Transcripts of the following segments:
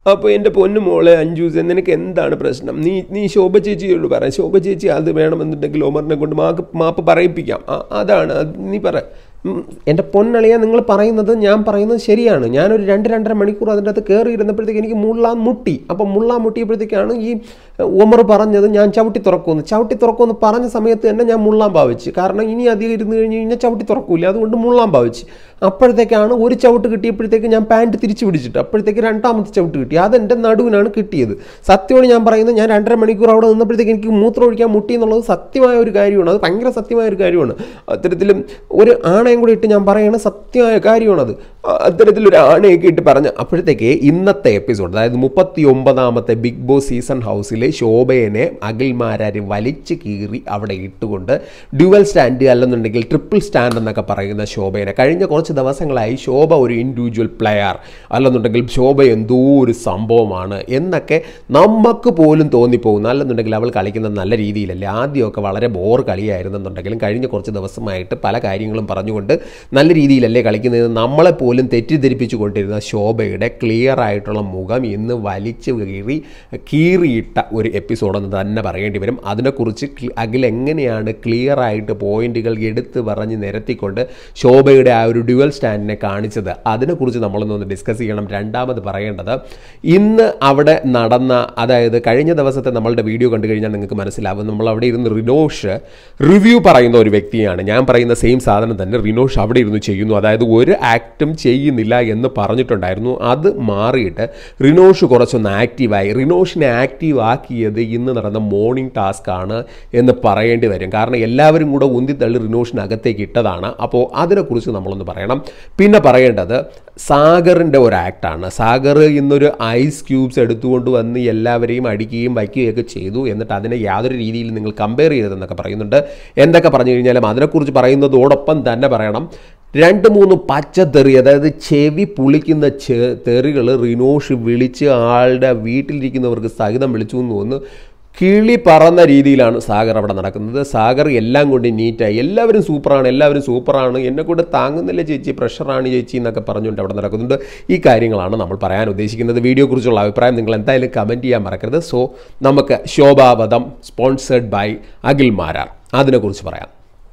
അപ്പോൾ എൻ്റെ പൊന്നു മോളെ അഞ്ജൂസ് നിനക്ക് എന്താണ് പ്രശ്നം നീ നീ ശോഭ ചേച്ചിയോട് പറ ശോഭ ചേച്ചി അത് വേണമെന്നുണ്ടെങ്കിൽ ഒമറിനെ കൊണ്ട് മാപ്പ് മാപ്പ് പറയിപ്പിക്കാം ആ, അതാണ് അത് നീ പറ ഉം, എൻ്റെ പൊന്നളിയ നിങ്ങൾ പറയുന്നത് ഞാൻ പറയുന്നത് ശരിയാണ് ഞാനൊരു രണ്ട് രണ്ടര മണിക്കൂർ അതിൻ്റെ അകത്ത് കയറി ഇരുന്നപ്പോഴത്തേക്ക് എനിക്ക് മുള്ളാൻ മുട്ടി അപ്പം മുള്ളാൻ മുട്ടിയപ്പോഴത്തേക്കാണ് ഈ ഉമർ പറഞ്ഞത് ഞാൻ ചവിട്ടി തുറക്കുമെന്ന് ചവിട്ടി തുറക്കുമെന്ന് പറഞ്ഞ സമയത്ത് തന്നെ ഞാൻ മുള്ളാൻ ഭാവിച്ച് കാരണം ഇനി അധികം ഇരുന്ന് കഴിഞ്ഞ് കഴിഞ്ഞാൽ ചവിട്ടി തുറക്കൂല അതുകൊണ്ട് മുള്ളാൻ ഭാവിച്ച് അപ്പോഴത്തേക്കാണ് ഒരു ചവിട്ട് കിട്ടിയപ്പോഴത്തേക്ക് ഞാൻ പാൻറ്റ് തിരിച്ചു പിടിച്ചിട്ട് അപ്പോഴത്തേക്ക് രണ്ടാമത്തെ ചവിട്ട് കിട്ടി അതെൻ്റെ നടുവിനാണ് കിട്ടിയത് സത്യമാണ് ഞാൻ പറയുന്നത് ഞാൻ രണ്ടര മണിക്കൂർ അവിടെ നിന്നപ്പോഴത്തേക്ക് എനിക്ക് മൂത്രം ഒഴിക്കാൻ മുട്ടി എന്നുള്ളത് സത്യമായ ഒരു കാര്യമാണ് അത് ഭയങ്കര സത്യമായ ഒരു കാര്യമാണ് അത്തരത്തിലും ഒരു ആണയും കൂടി ഇട്ട് ഞാൻ പറയുന്നത് സത്യമായ കാര്യമാണത് അത്തരത്തിലൊരു ആണയൊക്കെ ഇട്ട് പറഞ്ഞ അപ്പോഴത്തേക്ക് ഇന്നത്തെ എപ്പിസോഡ് അതായത് മുപ്പത്തി ഒമ്പതാമത്തെ ബിഗ് ബോസ് സീസൺ ഹൗസിലെ ശോഭയനെ അഖിൽമാരാര് വലിച്ചു കീറി അവിടെ ഇട്ടുകൊണ്ട് ഡ്യുവൽ സ്റ്റാൻഡ് അല്ലെന്നുണ്ടെങ്കിൽ ട്രിപ്പിൾ സ്റ്റാൻഡ് എന്നൊക്കെ പറയുന്ന ശോഭയനെ കഴിഞ്ഞ കുറച്ച് ദിവസങ്ങളായി ശോഭ ഒരു ഇൻഡിവിജ്വൽ പ്ലെയർ അല്ലെന്നുണ്ടെങ്കിൽ ശോഭ എന്തോ ഒരു സംഭവമാണ് എന്നൊക്കെ നമുക്ക് പോലും തോന്നിപ്പോകുന്നു അല്ലെന്നുണ്ടെങ്കിൽ അവൾ കളിക്കുന്നത് നല്ല രീതിയിലല്ലേ ആദ്യമൊക്കെ വളരെ ബോർ കളിയായിരുന്നെന്നുണ്ടെങ്കിലും കഴിഞ്ഞ കുറച്ച് ദിവസമായിട്ട് പല കാര്യങ്ങളും പറഞ്ഞുകൊണ്ട് നല്ല രീതിയിലല്ലേ കളിക്കുന്നത് നമ്മളെ പോലും തെറ്റിദ്ധരിപ്പിച്ചു കൊണ്ടിരുന്ന ശോഭയുടെ ക്ലിയർ ആയിട്ടുള്ള മുഖം ഇന്ന് വലിച്ചു കീറി കീറിയിട്ട ഒരു എപ്പിസോഡെന്ന് തന്നെ പറയേണ്ടി വരും അതിനെക്കുറിച്ച് ക്ലി- അഖിൽ എങ്ങനെയാണ് ക്ലിയർ ആയിട്ട് പോയിന്റുകൾ എടുത്ത് പറഞ്ഞ് നിരത്തിക്കൊണ്ട് ശോഭയുടെ ആ ഒരു ഡ്യുവൽ സ്റ്റാൻഡിനെ കാണിച്ചത് അതിനെക്കുറിച്ച് നമ്മളൊന്ന് ഡിസ്കസ് ചെയ്യണം രണ്ടാമത് പറയേണ്ടത് ഇന്ന് അവിടെ നടന്ന അതായത് കഴിഞ്ഞ ദിവസത്തെ നമ്മളുടെ വീഡിയോ കണ്ടു കഴിഞ്ഞാൽ നിങ്ങൾക്ക് മനസ്സിലാവും നമ്മൾ അവിടെ ഇരുന്ന് റിനോഷ് റിവ്യൂ പറയുന്ന ഒരു വ്യക്തിയാണ് ഞാൻ പറയുന്ന സെയിം സാധനം തന്നെ റിനോഷ് അവിടെ ഇരുന്ന് ചെയ്യുന്നു അതായത് ഒരു ആക്റ്റും ചെയ്യുന്നില്ല എന്ന് പറഞ്ഞിട്ടുണ്ടായിരുന്നു അത് മാറിയിട്ട് റിനോഷ് കുറച്ചൊന്ന് ആക്റ്റീവായി റിനോഷിനെ ആക്റ്റീവ് ആക്കിയത് ഇന്ന് നടന്ന മോർണിംഗ് ടാസ്ക് ആണ് എന്ന് പറയേണ്ടി വരും കാരണം എല്ലാവരും കൂടെ ഉന്തിത്തള്ളി റിനോഷിനകത്തേക്ക് ഇട്ടതാണ് അപ്പോൾ അതിനെക്കുറിച്ച് നമ്മളൊന്ന് പറയണം പിന്നെ പറയേണ്ടത് സാഗറിൻ്റെ ഒരു ആക്ടാണ് സാഗർ ഇന്നൊരു ഐസ് ക്യൂബ്സ് എടുത്തുകൊണ്ട് വന്ന് എല്ലാവരെയും അടിക്കുകയും വയ്ക്കുകയൊക്കെ ചെയ്തു എന്നിട്ട് അതിനെ യാതൊരു രീതിയിൽ നിങ്ങൾ കമ്പയർ ചെയ്തതെന്നൊക്കെ പറയുന്നുണ്ട് എന്തൊക്കെ പറഞ്ഞു കഴിഞ്ഞാലും അതിനെക്കുറിച്ച് പറയുന്നതോടൊപ്പം തന്നെ പറയണം രണ്ട് മൂന്ന് പച്ചത്തെറി അതായത് ചെവി പുളിക്കുന്ന ചെ തെറികൾ റിനോഷ് വിളിച്ച് ആളുടെ വീട്ടിലിരിക്കുന്നവർക്ക് സഹിതം വിളിച്ചു എന്ന് തോന്നുന്നു കിളി പറന്ന രീതിയിലാണ് സാഗർ അവിടെ നടക്കുന്നത് സാഗർ എല്ലാം കൊണ്ട് നീറ്റായി എല്ലാവരും സൂപ്പറാണ് എല്ലാവരും സൂപ്പറാണ് എന്നെ കൊണ്ട് താങ്ങുന്നില്ല ചേച്ചി പ്രഷറാണ് ചേച്ചി എന്നൊക്കെ പറഞ്ഞുകൊണ്ട് അവിടെ നടക്കുന്നുണ്ട് ഈ കാര്യങ്ങളാണ് നമ്മൾ പറയാൻ ഉദ്ദേശിക്കുന്നത് വീഡിയോയെക്കുറിച്ചുള്ള അഭിപ്രായം നിങ്ങൾ എന്തായാലും കമൻറ്റ് ചെയ്യാൻ മറക്കരുത് സോ നമുക്ക് ശോഭാവധം സ്പോൺസേഡ് ബൈ അഖിൽ മാരാർ അതിനെക്കുറിച്ച് പറയാം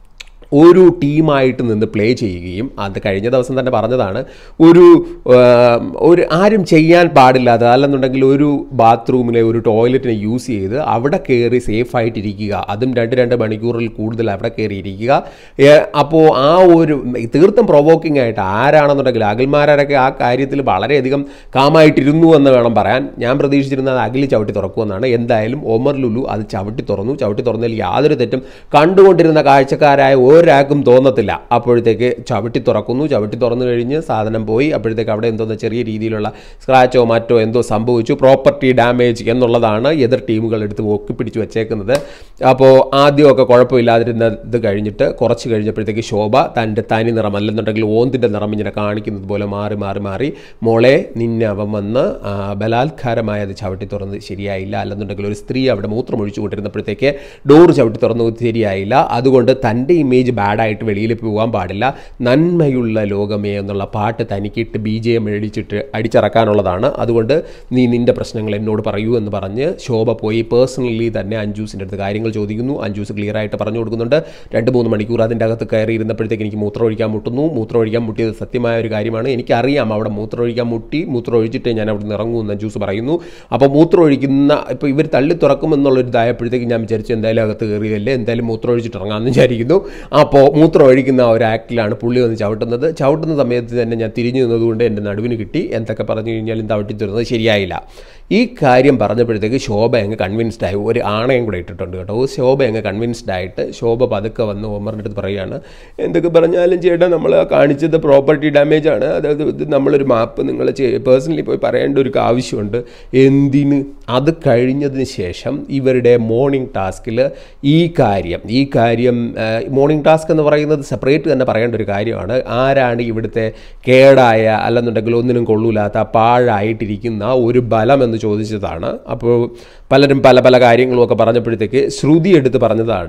ഒരു ടീമായിട്ട് നിന്ന് പ്ലേ ചെയ്യുകയും അത് കഴിഞ്ഞ ദിവസം തന്നെ പറഞ്ഞതാണ് ഒരു ആ, ഒരു ആരും ചെയ്യാൻ പാടില്ലാത്ത അല്ലെന്നുണ്ടെങ്കിൽ ഒരു ബാത്റൂമിലെ ഒരു ടോയ്ലറ്റിനെ യൂസ് ചെയ്ത് അവിടെ കയറി സേഫായിട്ടിരിക്കുക അതും രണ്ട് രണ്ട് മണിക്കൂറിൽ കൂടുതൽ അവിടെ കയറി ഇരിക്കുക ഏ, അപ്പോൾ ആ ഒരു തീർത്തും പ്രൊവോക്കിംഗ് ആയിട്ട് ആരാണെന്നുണ്ടെങ്കിൽ അഖിൽമാരൊക്കെ ആ കാര്യത്തിൽ വളരെയധികം കാമായിട്ടിരുന്നു എന്ന് വേണം പറയാൻ ഞാൻ പ്രതീക്ഷിച്ചിരുന്നത് അഖിൽ ചവിട്ടി തുറക്കുമെന്നാണ് എന്തായാലും ഒമർ ലുലു അത് ചവിട്ടി തുറന്നു ചവിട്ടി തുറന്നതിൽ യാതൊരു തെറ്റും കണ്ടുകൊണ്ടിരുന്ന കാഴ്ചക്കാരായ ഒരാൾക്കും തോന്നത്തില്ല അപ്പോഴത്തേക്ക് ചവിട്ടി തുറക്കുന്നു ചവിട്ടി തുറന്നു കഴിഞ്ഞ് സാധനം പോയി അപ്പോഴത്തേക്ക് അവിടെ എന്തോന്ന് ചെറിയ രീതിയിലുള്ള സ്ക്രാച്ചോ മറ്റോ എന്തോ സംഭവിച്ചു പ്രോപ്പർട്ടി ഡാമേജ് എന്നുള്ളതാണ് എതിർ ടീമുകൾ എടുത്ത് ഒക്കിപ്പിടിച്ച് വെച്ചേക്കുന്നത് അപ്പോൾ ആദ്യമൊക്കെ കുഴപ്പമില്ലാതിരുന്ന ഇത് കഴിഞ്ഞിട്ട് കുറച്ച് കഴിഞ്ഞപ്പോഴത്തേക്ക് ശോഭ തൻ്റെ തനി നിറം അല്ലെന്നുണ്ടെങ്കിൽ ഓന്തിൻ്റെ നിറം ഇങ്ങനെ കാണിക്കുന്നത് പോലെ മാറി മാറി മാറി മോളെ നിന്നെ അവൻ വന്ന് ആ, ബലാത്കാരമായി അത് ചവിട്ടി തുറന്ന് ശരിയായില്ല അല്ലെന്നുണ്ടെങ്കിൽ ഒരു സ്ത്രീ അവിടെ മൂത്രം ഒഴിച്ചു കൊണ്ടിരുന്നപ്പോഴത്തേക്ക് ഡോർ ചവിട്ടി തുറന്നു ശരിയായില്ല അതുകൊണ്ട് തൻ്റെ ഇമേജ് ബാഡായിട്ട് വെളിയിൽ പോകാൻ പാടില്ല നന്മയുള്ള ലോകമേ എന്നുള്ള പാട്ട് തനിക്കിട്ട് ബി ജെ എം മേടിച്ചിട്ട് അടിച്ചിറക്കാനുള്ളതാണ് അതുകൊണ്ട് നീ നിൻ്റെ പ്രശ്നങ്ങൾ എന്നോട് പറയൂ എന്ന് പറഞ്ഞ് ശോഭ പോയി പേഴ്സണലി തന്നെ അഞ്ജൂസിൻ്റെ അടുത്ത് കാര്യങ്ങൾ ചോദിക്കുന്നു അഞ്ജൂസ് ക്ലിയർ ആയിട്ട് പറഞ്ഞു കൊടുക്കുന്നുണ്ട് രണ്ട് മൂന്ന് മണിക്കൂർ അതിൻ്റെ അകത്ത് കയറി ഇരുന്നപ്പോഴത്തേക്ക് എനിക്ക് മൂത്രം ഒഴിക്കാൻ മുട്ടുന്നു മൂത്രം ഒഴിക്കാൻ മുട്ടിയത് സത്യമായ ഒരു കാര്യമാണ് എനിക്കറിയാം അവിടെ മൂത്രം ഒഴിക്കാൻ മുട്ടി മൂത്രം ഒഴിച്ചിട്ട് ഞാൻ അവിടെ നിന്ന് ഇറങ്ങൂ എന്ന് അഞ്ജൂസ് പറയുന്നു അപ്പോൾ മൂത്രം ഒഴിക്കുന്ന ഇപ്പോൾ ഇവർ തള്ളി തുറക്കുമെന്നുള്ളൊരു ഇതായപ്പോഴത്തേക്ക് ഞാൻ വിചാരിച്ചു എന്തായാലും അകത്ത് കയറിയല്ലേ എന്തായാലും മൂത്രം ഒഴിച്ചിട്ട് ഇറങ്ങാമെന്ന് വിചാരിക്കുന്നു അപ്പോൾ മൂത്രം ഒഴിക്കുന്ന ആ ഒരു ആക്ടിലാണ് പുള്ളി വന്ന് ചവിട്ടുന്നത് ചവിട്ടുന്ന സമയത്ത് തന്നെ ഞാൻ തിരിഞ്ഞു നിന്നതുകൊണ്ട് എൻ്റെ നടുവിന് കിട്ടി എന്തൊക്കെ പറഞ്ഞു കഴിഞ്ഞാലും തവിട്ടി തുറന്നത് ശരിയായില്ല ഈ കാര്യം പറഞ്ഞപ്പോഴത്തേക്ക് ശോഭ അങ്ങ് കൺവിൻസ്ഡ് ആയി ഒരു ആണയം കൂടെ ഇട്ടിട്ടുണ്ട് കേട്ടോ ശോഭ അങ്ങ് കൺവിൻസ്ഡ് ആയിട്ട് ശോഭ പതുക്കെ വന്ന് ഒമറിൻ്റെ അടുത്ത് പറയുകയാണ് എന്തൊക്കെ പറഞ്ഞാലും ചേട്ടാ നമ്മൾ കാണിച്ചത് പ്രോപ്പർട്ടി ഡാമേജ് ആണ് അതായത് ഇത് നമ്മളൊരു മാപ്പ് നിങ്ങൾ പേഴ്സണലി പോയി പറയേണ്ട ഒരു ആവശ്യമുണ്ട് എന്തിന് അത് കഴിഞ്ഞതിന് ശേഷം ഇവരുടെ മോർണിംഗ് ടാസ്കിൽ ഈ കാര്യം ഈ കാര്യം മോർണിംഗ് ടാസ്ക് എന്ന് പറയുന്നത് സെപ്പറേറ്റ് തന്നെ പറയേണ്ട ഒരു കാര്യമാണ് ആരാണ് ഇവിടുത്തെ കേടായ അല്ലെന്നുണ്ടെങ്കിൽ ഒന്നിനും കൊള്ളൂലാത്ത പാഴായിട്ടിരിക്കുന്ന ഒരു ബലം എന്ന് ചോദിച്ചതാണ് അപ്പോൾ പലരും പല പല കാര്യങ്ങളും ഒക്കെ പറഞ്ഞപ്പോഴത്തേക്ക് ശ്രുതി എടുത്ത് പറഞ്ഞതാണ്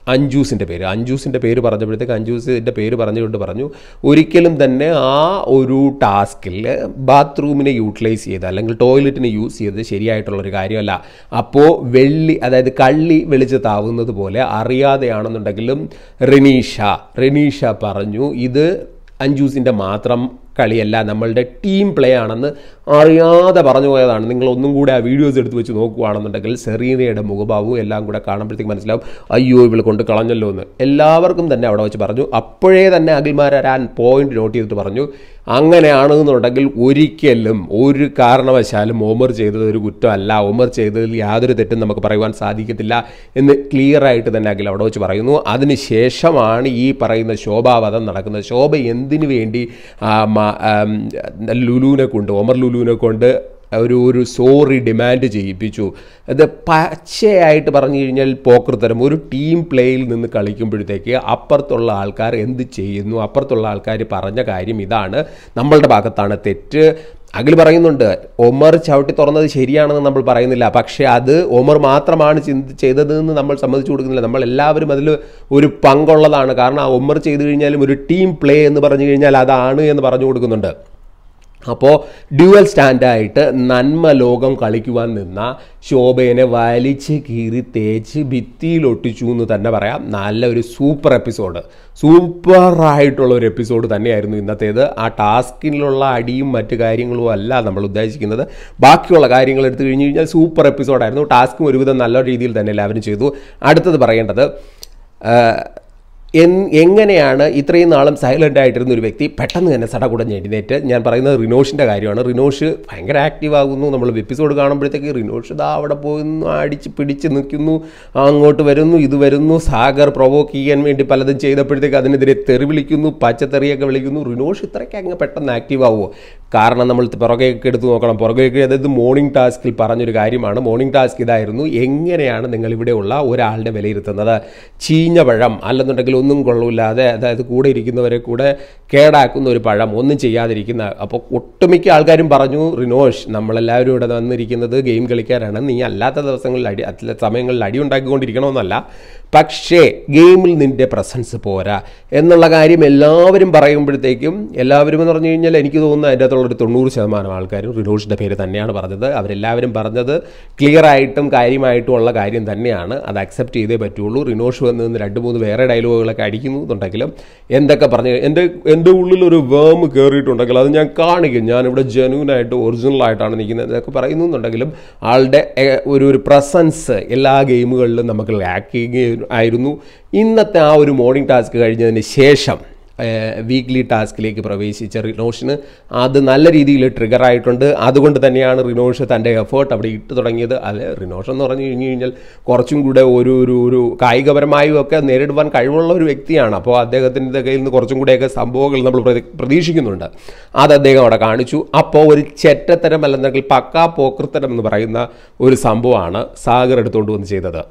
അഞ്ജൂസിൻ്റെ പേര് അഞ്ജൂസിൻ്റെ പേര് പറഞ്ഞപ്പോഴത്തേക്ക് അഞ്ജൂസിൻ്റെ പേര് പറഞ്ഞുകൊണ്ട് പറഞ്ഞു ഒരിക്കലും തന്നെ ആ ഒരു ടാസ്കിൽ ബാത്റൂമിനെ യൂട്ടിലൈസ് ചെയ്ത് അല്ലെങ്കിൽ ടോയ്ലറ്റിനെ യൂസ് ചെയ്ത് ശരിയായിട്ടുള്ള ഒരു കാര്യമല്ല അപ്പോൾ വെള്ളി അതായത് കള്ളി വെളിച്ച് താവുന്നത് പോലെ അറിയാതെയാണെന്നുണ്ടെങ്കിലും റെനീഷ റെനീഷ പറഞ്ഞു ഇത് അഞ്ജൂസിൻ്റെ മാത്രം കളിയല്ല നമ്മളുടെ ടീം പ്ലേ ആണെന്ന് അറിയാതെ പറഞ്ഞു പോയതാണ് നിങ്ങൾ ഒന്നും കൂടെ ആ വീഡിയോസ് എടുത്ത് വെച്ച് നോക്കുകയാണെന്നുണ്ടെങ്കിൽ സെറീനയുടെ മുഖഭാവവും എല്ലാം കൂടെ കാണുമ്പോഴത്തേക്ക് മനസ്സിലാവും അയ്യോ ഇവൾ കൊണ്ട് കളഞ്ഞല്ലോ എന്ന് എല്ലാവർക്കും തന്നെ അവിടെ വെച്ച് പറഞ്ഞു അപ്പോഴേ തന്നെ അഖിൽമാരാൻ പോയിന്റ് നോട്ട് ചെയ്തിട്ട് പറഞ്ഞു അങ്ങനെയാണെന്നുണ്ടെങ്കിൽ ഒരിക്കലും ഒരു കാരണവശാലും ഒമർ ചെയ്തത് ഒരു കുറ്റമല്ല ഒമർ ചെയ്തതിൽ യാതൊരു തെറ്റും നമുക്ക് പറയുവാൻ സാധിക്കത്തില്ല എന്ന് ക്ലിയർ ആയിട്ട് തന്നെ അഖിൽ അവിടെ വെച്ച് പറയുന്നു അതിനുശേഷമാണ് ഈ പറയുന്ന ശോഭാവധം നടക്കുന്നത് ശോഭ എന്തിനു വേണ്ടി ആ, മ- ആം, ലുലുവിനെ കൊണ്ട് ഒമർ ലുലുവിനെ കൊണ്ട് ഒരു ഒരു സോറി ഡിമാൻഡ് ചെയ്യിപ്പിച്ചു അത് പച്ചയായിട്ട് പറഞ്ഞു കഴിഞ്ഞാൽ പോക്കർത്തരം ഒരു ടീം പ്ലേയിൽ നിന്ന് കളിക്കുമ്പോഴത്തേക്ക് അപ്പുറത്തുള്ള ആൾക്കാർ എന്ത് ചെയ്യുന്നു അപ്പുറത്തുള്ള ആൾക്കാർ പറഞ്ഞ കാര്യം ഇതാണ് നമ്മളുടെ ഭാഗത്താണ് തെറ്റ് അഖിൽ പറയുന്നുണ്ട് ഒമർ ചവിട്ടി തുറന്നത് ശരിയാണെന്ന് നമ്മൾ പറയുന്നില്ല പക്ഷേ അത് ഒമർ മാത്രമാണ് ചിന്തി ചെയ്തതെന്ന് നമ്മൾ സമ്മതിച്ചു കൊടുക്കുന്നില്ല നമ്മൾ എല്ലാവരും അതിൽ ഒരു പങ്കുള്ളതാണ് കാരണം ആ ഒമർ ചെയ്തു കഴിഞ്ഞാലും ഒരു ടീം പ്ലേ എന്ന് പറഞ്ഞു കഴിഞ്ഞാൽ അതാണ് എന്ന് പറഞ്ഞു കൊടുക്കുന്നുണ്ട് അപ്പോൾ ഡ്യുവൽ സ്റ്റാൻഡായിട്ട് നന്മ ലോകം കളിക്കുവാൻ നിന്ന ശോഭയെ വലിച്ച് കീറി തേച്ച് ഭിത്തിയിലൊട്ടിച്ചു എന്ന് തന്നെ പറയാം നല്ല ഒരു സൂപ്പർ എപ്പിസോഡ് സൂപ്പറായിട്ടുള്ള ഒരു എപ്പിസോഡ് തന്നെയായിരുന്നു ഇന്നത്തേത് ആ ടാസ്കിലുള്ള അടിയും മറ്റു കാര്യങ്ങളും അല്ല നമ്മൾ ഉദ്ദേശിക്കുന്നത് ബാക്കിയുള്ള കാര്യങ്ങൾ എടുത്തു കഴിഞ്ഞ് കഴിഞ്ഞാൽ സൂപ്പർ എപ്പിസോഡായിരുന്നു ടാസ്കും ഒരുവിധം നല്ല രീതിയിൽ തന്നെ എല്ലാവരും ചെയ്തു അടുത്തത് പറയേണ്ടത് ആ, എൻ- എങ്ങനെയാണ് ഇത്രയും നാളും സൈലൻ്റ് ആയിട്ടിരുന്ന ഒരു വ്യക്തി പെട്ടെന്ന് തന്നെ സടകുടഞ്ഞ് എഴുന്നേറ്റ് ഞാൻ പറയുന്നത് റിനോഷിൻ്റെ കാര്യമാണ് റിനോഷ് ഭയങ്കര ആക്റ്റീവ് ആകുന്നു നമ്മൾ എപ്പിസോഡ് കാണുമ്പോഴത്തേക്ക് റിനോഷ് ഇതാ അവിടെ പോകുന്നു അടിച്ച് പിടിച്ച് നിൽക്കുന്നു അങ്ങോട്ട് വരുന്നു ഇത് വരുന്നു സാഗർ പ്രൊവോക്ക് ചെയ്യാൻ വേണ്ടി പലതും ചെയ്തപ്പോഴത്തേക്ക് അതിനെതിരെ തെറി വിളിക്കുന്നു പച്ചത്തെറിയൊക്കെ വിളിക്കുന്നു റിനോഷ് ഇത്രയ്ക്ക് അങ്ങ് പെട്ടെന്ന് ആക്റ്റീവ് ആവുമോ കാരണം നമ്മൾ പുറകെയൊക്കെ എടുത്ത് നോക്കണം പുറകെയൊക്കെ അതായത് മോർണിംഗ് ടാസ്കിൽ പറഞ്ഞൊരു കാര്യമാണ് മോർണിംഗ് ടാസ്ക് ഇതായിരുന്നു എങ്ങനെയാണ് നിങ്ങൾ ഇവിടെയുള്ള ഒരാളിനെ വിലയിരുത്തുന്നത് ചീഞ്ഞ പഴം അല്ലെന്നുണ്ടെങ്കിൽ ഒന്നും കൊള്ളൂല്ലാതെ അതായത് കൂടെ ഇരിക്കുന്നവരെ കൂടെ കേടാക്കുന്ന ഒരു പഴം ഒന്നും ചെയ്യാതിരിക്കുന്ന അപ്പോൾ ഒട്ടുമിക്ക ആൾക്കാരും പറഞ്ഞു റിനോഷ് നമ്മളെല്ലാവരും ഇവിടെ വന്നിരിക്കുന്നത് ഗെയിം കളിക്കാനാണ് നീ അല്ലാത്ത ദിവസങ്ങളിൽ അടി അല്ല സമയങ്ങളിൽ അടി ഉണ്ടാക്കിക്കൊണ്ടിരിക്കണമെന്നല്ല പക്ഷേ ഗെയിമിൽ നിൻ്റെ പ്രസൻസ് പോരാ എന്നുള്ള കാര്യം എല്ലാവരും പറയുമ്പോഴത്തേക്കും എല്ലാവരും എന്ന് പറഞ്ഞു കഴിഞ്ഞാൽ എനിക്ക് തോന്നുന്നു അതിൻ്റെ അകത്തുള്ളൊരു തൊണ്ണൂറ് ശതമാനം ആൾക്കാരും റിനോഷിൻ്റെ പേര് തന്നെയാണ് പറഞ്ഞത് അവരെല്ലാവരും പറഞ്ഞത് ക്ലിയർ ആയിട്ടും കാര്യമായിട്ടും ഉള്ള കാര്യം തന്നെയാണ് അത് അക്സെപ്റ്റ് ചെയ്തേ പറ്റുള്ളൂ റിനോഷ് വന്ന് നിന്ന് രണ്ട് മൂന്ന് വേറെ ഡയലോഗുകളൊക്കെ അടിക്കുന്നു എന്നുണ്ടെങ്കിലും എന്തൊക്കെ പറഞ്ഞു എൻ്റെ എൻ്റെ ഉള്ളിൽ ഒരു വേം കയറിയിട്ടുണ്ടെങ്കിൽ അത് ഞാൻ കാണിക്കും ഞാനിവിടെ ജെന്യൂനായിട്ട് ഒറിജിനലായിട്ടാണ് നിൽക്കുന്നത് എന്നൊക്കെ പറയുന്നു എന്നുണ്ടെങ്കിലും ആളുടെ എ- ഒരു ഒരു പ്രസൻസ് എല്ലാ ഗെയിമുകളിലും നമുക്ക് ലാക്കിങ് ആയിരുന്നു ഇന്നത്തെ ആ ഒരു മോർണിംഗ് ടാസ്ക് കഴിഞ്ഞതിന് ശേഷം വീക്ക്ലി ടാസ്കിലേക്ക് പ്രവേശിച്ച റിനോഷിന് അത് നല്ല രീതിയിൽ ട്രിഗർ ആയിട്ടുണ്ട് അതുകൊണ്ട് തന്നെയാണ് റിനോഷ് തൻ്റെ എഫേർട്ട് അവിടെ ഇട്ട് തുടങ്ങിയത് അത് റിനോഷ് എന്ന് പറഞ്ഞു കഴിഞ്ഞു കഴിഞ്ഞാൽ കുറച്ചും കൂടെ ഒരു ഒരു ഒരു കായികപരമായും ഒക്കെ നേരിടുവാൻ കഴിവുള്ള ഒരു വ്യക്തിയാണ് അപ്പോൾ അദ്ദേഹത്തിൻ്റെ കയ്യിൽ നിന്ന് കുറച്ചും കൂടെയൊക്കെ സംഭവങ്ങൾ നമ്മൾ പ്രതി- പ്രതീക്ഷിക്കുന്നുണ്ട് അത് അദ്ദേഹം അവിടെ കാണിച്ചു അപ്പോൾ ഒരു ചെറ്റത്തരം അല്ലെന്നെങ്കിൽ പക്കാ പോക്കൃത്തരം എന്ന് പറയുന്ന ഒരു സംഭവമാണ് സാഗർ എടുത്തുകൊണ്ട് വന്ന് ചെയ്തത്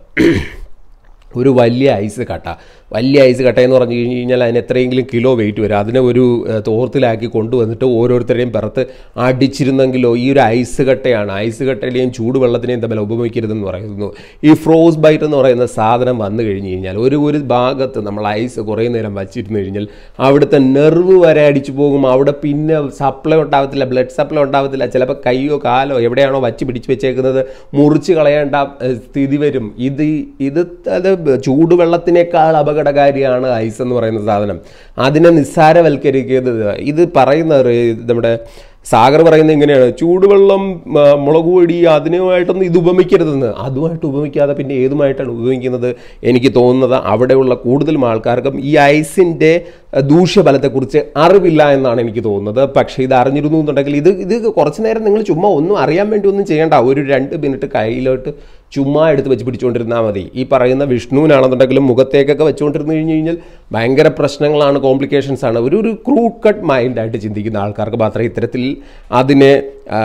ഒരു വലിയ ഐസ് കട്ട വലിയ ഐസ് കട്ട എന്ന് പറഞ്ഞു കഴിഞ്ഞ് കഴിഞ്ഞാൽ അതിന് എത്രയെങ്കിലും കിലോ വെയിറ്റ് വരും അതിനെ ഒരു ഏഹ്, തോർത്തിലാക്കി കൊണ്ടുവന്നിട്ട് ഓരോരുത്തരെയും പുറത്ത് അടിച്ചിരുന്നെങ്കിലോ ഈ ഒരു ഐസ് കട്ടയാണ് ഐസ് കട്ടയുടെയും ചൂടുവെള്ളത്തിനെയും തമ്മിൽ ഉപമിക്കരുതെന്ന് പറയുന്നു ഈ ഫ്രോസ് ബൈറ്റ് എന്ന് പറയുന്ന സാധനം വന്നു കഴിഞ്ഞ് കഴിഞ്ഞാൽ ഒരു ഒരു ഭാഗത്ത് നമ്മൾ ഐസ് കുറേ നേരം വച്ചിരുന്നു കഴിഞ്ഞാൽ അവിടുത്തെ നെർവ് വരെ അടിച്ചു പോകും അവിടെ പിന്നെ സപ്ലൈ ഉണ്ടാവത്തില്ല ബ്ലഡ് സപ്ലൈ ഉണ്ടാവത്തില്ല ചിലപ്പോൾ കൈയോ കാലോ എവിടെയാണോ വച്ച് പിടിച്ച് വെച്ചേക്കുന്നത് മുറിച്ച് കളയേണ്ട ഏഹ്, സ്ഥിതി വരും ഇത് ഇത് അത് ചൂടുവെള്ളത്തിനേക്കാൾ അപകടകാരിയാണ് ഐസ് എന്ന് പറയുന്ന സാധനം അതിനെ നിസ്സാരവൽക്കരിക്കുന്നത് ഇത് പറയുന്ന ഒരു- നമ്മുടെ സാഗർ പറയുന്നത് ഇങ്ങനെയാണ് ചൂടുവെള്ളം ആ, മുളക് പൊടി അതിനുമായിട്ടൊന്നും ഇത് ഉപമിക്കരുതെന്ന് അതുമായിട്ട് ഉപമിക്കാതെ പിന്നെ ഏതുമായിട്ടാണ് ഉപമിക്കുന്നത് എനിക്ക് തോന്നുന്നത് അവിടെയുള്ള കൂടുതലും ആൾക്കാർക്കും ഈ ഐസിൻ്റെ ദൂഷ്യഫലത്തെക്കുറിച്ച് അറിവില്ല എന്നാണ് എനിക്ക് തോന്നുന്നത് പക്ഷേ ഇത് അറിഞ്ഞിരുന്നു എന്നുണ്ടെങ്കിൽ ഇത് ഇത് കുറച്ച് നേരം നിങ്ങൾ ചുമ്മാ ഒന്നും അറിയാൻ വേണ്ടി ഒന്നും ചെയ്യേണ്ട ഒരു രണ്ട് മിനിറ്റ് കയ്യിലോട്ട് ചുമ്മാ എടുത്ത് വെച്ച് പിടിച്ചുകൊണ്ടിരുന്നാൽ മതി ഈ പറയുന്ന വിഷ്ണുവിനാണെന്നുണ്ടെങ്കിലും മുഖത്തേക്കൊക്കെ വെച്ചുകൊണ്ടിരുന്ന് കഴിഞ്ഞ് കഴിഞ്ഞാൽ ഭയങ്കര പ്രശ്നങ്ങളാണ് കോംപ്ലിക്കേഷൻസ് ആണ് ഒരു ഒരു ക്രൂ കട്ട് മൈൻഡായിട്ട് ചിന്തിക്കുന്ന ആൾക്കാർക്ക് മാത്രമേ ഇത്തരത്തിൽ അതിനെ ആ,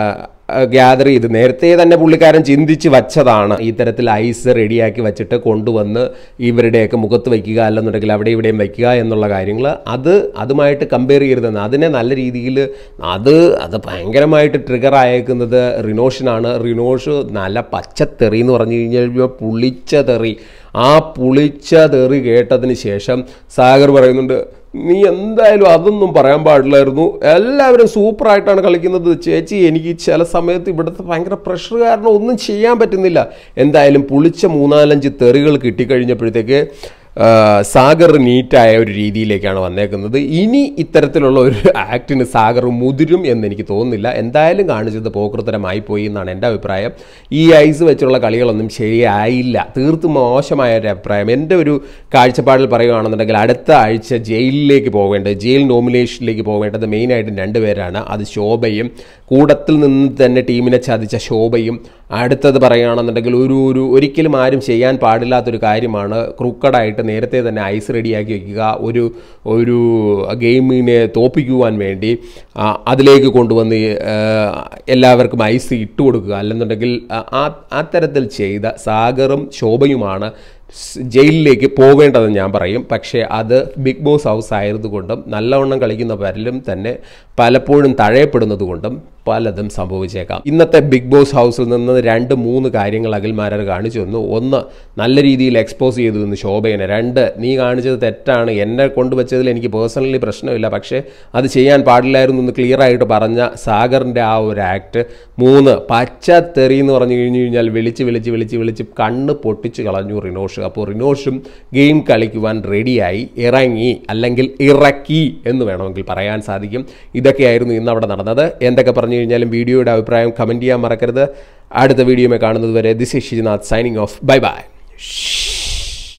ഗ്യാദർ ചെയ്ത് നേരത്തെ തന്നെ പുള്ളിക്കാരൻ ചിന്തിച്ച് വച്ചതാണ് ഇത്തരത്തിൽ ഐസ് റെഡിയാക്കി വെച്ചിട്ട് കൊണ്ടുവന്ന് ഇവരുടെയൊക്കെ മുഖത്ത് വയ്ക്കുക അല്ലെന്നുണ്ടെങ്കിൽ അവിടെ ഇവിടെയും വയ്ക്കുക എന്നുള്ള കാര്യങ്ങൾ അത് അതുമായിട്ട് കമ്പയർ ചെയ്യരുതെന്ന് അതിനെ നല്ല രീതിയിൽ അത് അത് ഭയങ്കരമായിട്ട് ട്രിഗർ ആയേക്കുന്നത് റിനോഷിനാണ് റിനോഷ് നല്ല പച്ചത്തെറി എന്ന് പറഞ്ഞു കഴിഞ്ഞാൽ പുളിച്ച തെറി ആ പുളിച്ച തെറി കേട്ടതിന് ശേഷം സാഗർ പറയുന്നുണ്ട് നീ എന്തായാലും അതൊന്നും പറയാൻ പാടില്ലായിരുന്നു എല്ലാവരും സൂപ്പറായിട്ടാണ് കളിക്കുന്നത് ചേച്ചി എനിക്ക് ചില സമയത്ത് ഇവിടുത്തെ ഭയങ്കര പ്രഷർ കാരണം ഒന്നും ചെയ്യാൻ പറ്റുന്നില്ല എന്തായാലും പുളിച്ച മൂന്നാലഞ്ച് തെറികൾ കിട്ടിക്കഴിഞ്ഞപ്പോഴത്തേക്ക് ആ, സാഗർ നീറ്റായ ഒരു രീതിയിലേക്കാണ് വന്നേക്കുന്നത് ഇനി ഇത്തരത്തിലുള്ള ഒരു ആക്ടിന് സാഗർ മുതിരും എന്ന് എനിക്ക് തോന്നുന്നില്ല എന്തായാലും കാണിച്ചത് പോക്കൃത്തരമായി പോയി എന്നാണ് എൻ്റെ അഭിപ്രായം ഈ ഐസ് വെച്ചുള്ള കളികളൊന്നും ശരിയായില്ല തീർത്തും മോശമായ ഒരു അഭിപ്രായം എൻ്റെ ഒരു കാഴ്ചപ്പാടിൽ പറയുകയാണെന്നുണ്ടെങ്കിൽ അടുത്ത ആഴ്ച ജയിലിലേക്ക് പോകേണ്ടത് ജയിൽ നോമിനേഷനിലേക്ക് പോകേണ്ടത് മെയിനായിട്ടും രണ്ടുപേരാണ് അത് ശോഭയും കൂടത്തിൽ നിന്ന് തന്നെ ടീമിനെ ചതിച്ച ശോഭയും അടുത്തത് പറയുകയാണെന്നുണ്ടെങ്കിൽ ഒരു ഒരു ഒരിക്കലും ആരും ചെയ്യാൻ പാടില്ലാത്തൊരു കാര്യമാണ് ക്രൂക്കഡായിട്ട് നേരത്തെ തന്നെ ഐസ് റെഡിയാക്കി വയ്ക്കുക ഒരു ഒരു ഗെയിമിനെ തോപ്പിക്കുവാൻ വേണ്ടി ആ, അതിലേക്ക് കൊണ്ടുവന്ന് ആ, എല്ലാവർക്കും ഐസ് ഇട്ട് കൊടുക്കുക അല്ലെന്നുണ്ടെങ്കിൽ ആ- ആ അത്തരത്തിൽ ചെയ്ത സാഗറും ശോഭയുമാണ് സ് ജയിലിലേക്ക് പോകേണ്ടതെന്ന് ഞാൻ പറയും പക്ഷേ അത് ബിഗ് ബോസ് ഹൗസ് ആയതുകൊണ്ടും നല്ലവണ്ണം കളിക്കുന്ന പലരും തന്നെ പലപ്പോഴും തഴയപ്പെടുന്നത് കൊണ്ടും പലതും സംഭവിച്ചേക്കാം ഇന്നത്തെ ബിഗ് ബോസ് ഹൗസിൽ നിന്ന് രണ്ട് മൂന്ന് കാര്യങ്ങൾ അഖിൽമാരർ കാണിച്ചു തന്നു ഒന്ന് നല്ല രീതിയിൽ എക്സ്പോസ് ചെയ്തു തന്നു ശോഭയനെ രണ്ട് നീ കാണിച്ചത് തെറ്റാണ് എന്നെ കൊണ്ടുവച്ചതിൽ എനിക്ക് പേഴ്സണലി പ്രശ്നമില്ല പക്ഷേ അത് ചെയ്യാൻ പാടില്ലായിരുന്നു എന്ന് ക്ലിയർ ആയിട്ട് പറഞ്ഞ സാഗറിൻ്റെ ആ ഒരു ആക്ട് മൂന്ന് പച്ച തെറി എന്ന് പറഞ്ഞു കഴിഞ്ഞു കഴിഞ്ഞാൽ വിളിച്ച് വിളിച്ച് വിളിച്ച് വിളിച്ച് കണ്ണ് പൊട്ടിച്ച് കളഞ്ഞു റിനോഷ് അപ്പോൾ റിനോഷും ഗെയിം കളിക്കുവാൻ റെഡിയായി ഇറങ്ങി അല്ലെങ്കിൽ ഇറക്കി എന്ന് വേണമെങ്കിൽ പറയാൻ സാധിക്കും ഇതൊക്കെയായിരുന്നു ഇന്ന് അവിടെ നടന്നത് എന്തൊക്കെ പറഞ്ഞു കഴിഞ്ഞാലും വീഡിയോയുടെ അഭിപ്രായം കമൻറ്റ് ചെയ്യാൻ മറക്കരുത് അടുത്ത വീഡിയോയിൽ കാണുന്നത് വരെ this is Shijinath signing off bye by